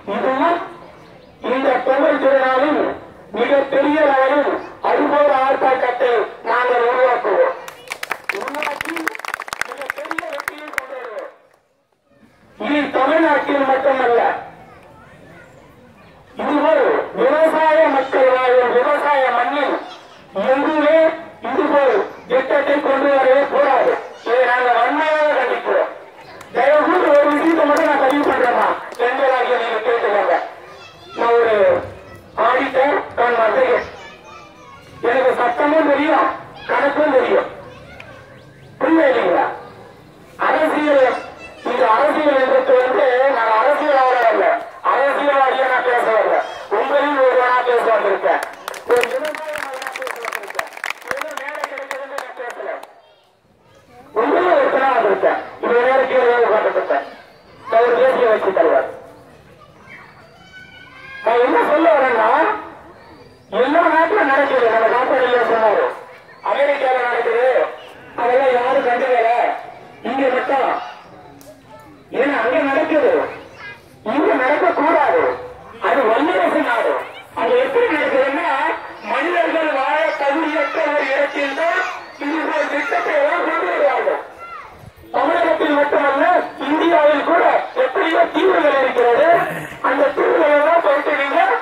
இதுவும் இந்த பொங்கல் திருநாளில் மிகப்பெரிய அளவில் அதுபோல ஆர்ப்பாட்டத்தை நாங்கள் உருவாக்குவோம் உருவாக்கி மிகப்பெரிய வெற்றியை கொண்டு வருவோம் இது தமிழ்நாட்டில் மட்டுமல்ல இதுபோல் விவசாய மக்கள் வாழும் விவசாய மண்ணில் எங்குமே இதுபோல் திட்டத்தை கொண்டு வரவே கூடாது இதை நாங்கள் வன்மையாக கண்டிக்கிறோம் தயவுசெய்து ஒரு விஷயத்தை மட்டும் நான் பதிவு பண்றேம்மா எங்களாகிய நீங்க கேட்டுக்கோங்க நான் ஒரு ஆடிட்டர் நான் வந்தேன் எனக்கு சட்டமும் தெரியும் கணக்கும் தெரியும் புரியல இல்லைங்களா அரசியல் இந்த அரசியல் என்பது வந்து நான் அரசியலாளர் அல்ல அரசியல்வாதியா நான் பேச வரல உங்களில் ஒருவனா பேச வந்திருக்கேன் ஒரு விவசாய மகனா பேச வந்திருக்கேன் ஏதோ மேடை கிடைக்கிறது நான் பேசல உங்களில் ஒருத்தனா வந்திருக்கேன் இது நேரம் கீழே உட்காந்துருக்கேன் ஒரு தேசிய வச்சு தலைவர் நான் என்ன சொல்ல வரேன்னா எல்லா நாட்டிலும் நடக்குது நம்ம காப்பாடியில சொன்னாரு அமெரிக்கால நடக்குது அதெல்லாம் யாரும் கண்டுக்கல இங்க மட்டும் ஏன்னா அங்க நடக்குது இங்க நடக்க கூடாது அது வல்லரசு நாடு அது எப்படி நடக்குதுன்னா மனிதர்கள் வாழ தகுதியற்ற ஒரு இடத்தில் தான் இதுபோல் திட்டத்தை எல்லாம் கொண்டு வருவார்கள் தமிழகத்தில் மட்டுமல்ல இந்தியாவில் கூட எத்தனையோ தீவுகள் இருக்கிறது அந்த தீவுகள் எல்லாம் போயிட்டு நீங்க